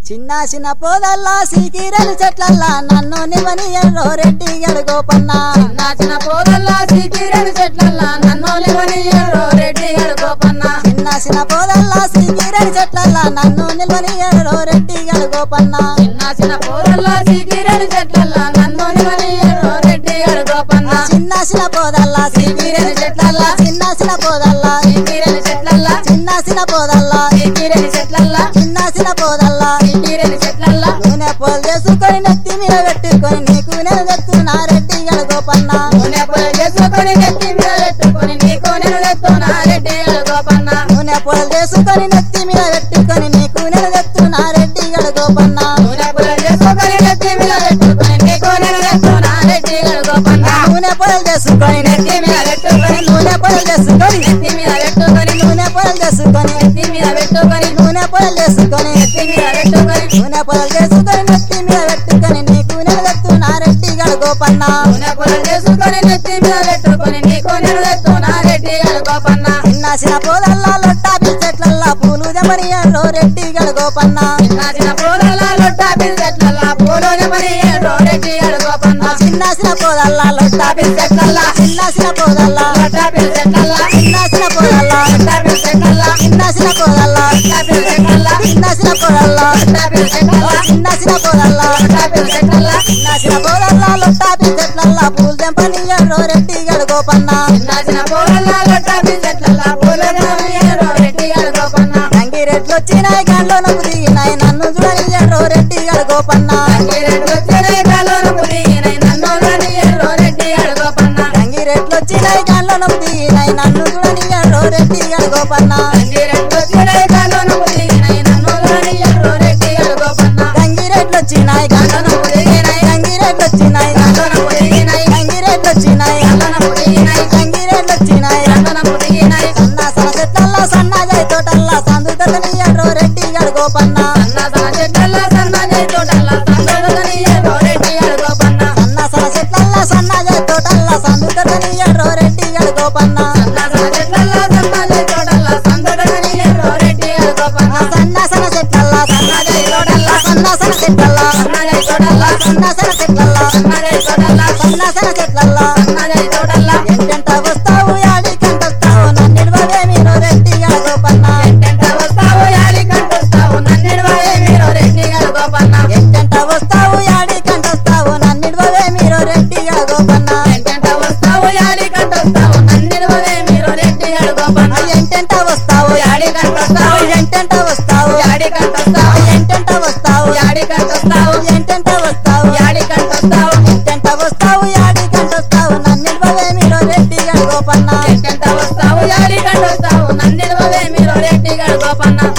చిన్న చిన్న పోదల్లా సీకిరలు చెట్లల్లా నన్ను నివని ఎర్రో రెడ్డి గోపన్న చిన్న చిన్న పోదల్లా సీకిరేడు చెట్లల్లా నన్ను లేవని ఎర్రో రెడ్డి గారు గోపన్న చిన్న చిన్న పోదల్లా సీకిరలు చెట్లల్లా నన్ను నిల్వని ఎర్రో రెడ్డి గోపన్న చిన్న చిన్న పోదల్లా సీకిరేడు చెట్లల్లా నన్ను లేవని ఎర్రో రెడ్డి గారు గోపన్న చిన్న చిన్న పోదల్లా సీకిరేడు చెట్లల్లా చిన్న చిన్న పోదల్లా సీకిరేడు చెట్లల్లా చిన్న చిన్న పోదల్లా సీకిరేడు చెట్లల్లా చిన్న చిన్న పోదల్లా సీకిరేడు చెట్లల్లా నూనె పోలు చేసుకొని నెత్తి మీద పెట్టుకొని నీకు నేను తెస్తున్నా రెడ్డి గోపన్న నూనె పొయ్యి చేసుకొని నెత్తి మీద పెట్టుకొని నీకు నేను తెస్తున్నా రెడ్డి గారు గోపన్న నూనె పొలు చేసుకొని నెత్తి మీద పెట్టుకొని నీకు నేను తెస్తున్నా రెడ్డి గోపన్న నూనె పొయ్యి చేసుకొని నెత్తి మీద పెట్టుకొని నీకు నేను తెస్తున్నా రెడ్డి గారు గోపన్న నూనె పొలు చేసుకొని నెత్తి మీద పెట్టుకొని నూనె పొలు చేసుకొని నెత్తి మీద పెట్టుకొని నూనె పొలు చేసుకొని నెత్తి మీద పెట్టుకొని నూనె పొలు చేసుకొని నెత్తి మీద పెట్టుకొని నూనె పొలు చేసుకొని నెత్తి మీద పెట్టుకొని నీకు నేను తెస్తున్నా రెడ్డి గోపన్న నూనె పొయ్యి చేసుకొని నెత్తి మీద పెట్టుకొని నీకు నేను తెస్తున్నా రెడ్డి గారు గోపన్న చిన్న చిన్న పోదల్లా లొట్టా చెట్లల్లా పూలు దమని ఎర్రో రెడ్డి గోపన్న చిన్న చిన్న పూలల్లా లొట్ట పిల్లట్లల్లా పూలోనే మరి ఎర్రో రెడ్డి గారు గోపన్న చిన్న చిన్న పోదల్లా లొట్టా పిల్లట్లల్లా చిన్న చిన్న పోదల్లా లొట్ట పిల్లట్లల్లా చిన్న చిన్న పోదల్లా లొట్ట పిల్లట్లల్లా చిన్న చిన్న పోదల్లా లొట్ట పిల్లట్లల్లా చిన్న చిన్న పోదల్లా లొట్ట పిల్లట్లల్లా చిన్న చిన్న పోదల్లా లొట్ట పిల్లట్లల్లా చిన్న చిన్న పోదల్లా లొట్టా చెట్లల్లా పూలు దెంపని ఎర్రో రెడ్డి గోపన్న చిన్న చిన్న పూలల్లా లొట్ట పిల్లట్లల్లా పూలోనే మరి ఎర్రో రెడ్డి గారు గోపన్న గంగిరెట్లు వచ్చినాయి గండ్లో నవ్వు దిగినాయి నన్ను చూడని ఎర్రో రెడ్డి గోపన్న అంగిరెడ్డు వచ్చినాయి కాలోన మునిగినాయి నన్ను రాని ఎర్రో రెడ్డి గారు గోపన్న గంగిరెట్లు వచ్చినాయి గండ్లో నవ్వు దిగినాయి నన్ను చూడని ఎర్రో రెడ్డి గోపన్న అంగిరెడ్డు వచ్చినాయి కాలోన మునిగినాయి నన్ను రాని ఎర్రో రెడ్డి గారు గోపన్న గంగిరెట్లు వచ్చినాయి కాలోన మునిగినాయి గంగిరెట్లు వచ్చినాయి కాలోన మునిగినాయి గంగిరెట్లు వచ్చినాయి కాలోన మునిగినాయి గంగిరెట్లు వచ్చినాయి కాలోన మునిగినాయి సన్న సన చెట్లల్లా సన్నజాయి తోటల్లా సందుతని ఎర్రో రెడ్డి గోపన్న సన్న సన్న చెట్లల్లా సన్నజాయి తోటల్లా సందోడని ఎర్రో రెడ్డి గారు గోపన్న సన్న సన చెట్లల్లా సన్నజాయి తోటల్లా సందుతని ఎర్రో రెడ్డి గోపన్న సన్న సన్న చెట్లల్లా సన్నజాయి తోటల్లా సందోడని ఎర్రో రెడ్డి గారు గోపన్న సన్న సన చెట్లల్లా సన్నజాయి తోటల్లా సన్న సన చెట్లల్లా సన్నజాయి తోటల్లా సన్న సన చెట్లల్లా సన్నజాయి తోటల్లా సన్న సన చెట్లల్లా సన్నజాయి తోటల్లా ఎంటెంట వస్తావు యాడి కంటొస్తావు నన్నిడవదే మీరు రెడ్డి గోపన్న ఎంటెంట వస్తావు యాడి కంటొస్తావు నన్నిడవే మీరు రెడ్డి గారు గోపన్న ఎంటెంట వస్తావు యాడి కంటొస్తావు నన్నిడవదే మీరు రెడ్డి గోపన్న ఎంటెంట వస్తావు యాడి కంటొస్తావు నన్నిడవే మీరు రెడ్డి గారు గోపన్న ఎంటెంట వస్తావు యాడి కంటొస్తావు ఎంటెంట వస్తావు యాడి కంటొస్తావు ఎంటెంట వస్తావు యాడి కంటొస్తావు ఎంటెంట వస్తావు యాడి కంటొస్తావు ఎంటెంట వస్తావు యాడి కంటొస్తావు నన్నిడవదే మీరు రెడ్డి గోపన్న ఎంటెంట వస్తావు యాడి కంటొస్తావు నన్నిడవే మీరు రెడ్డి గారు గోపన్న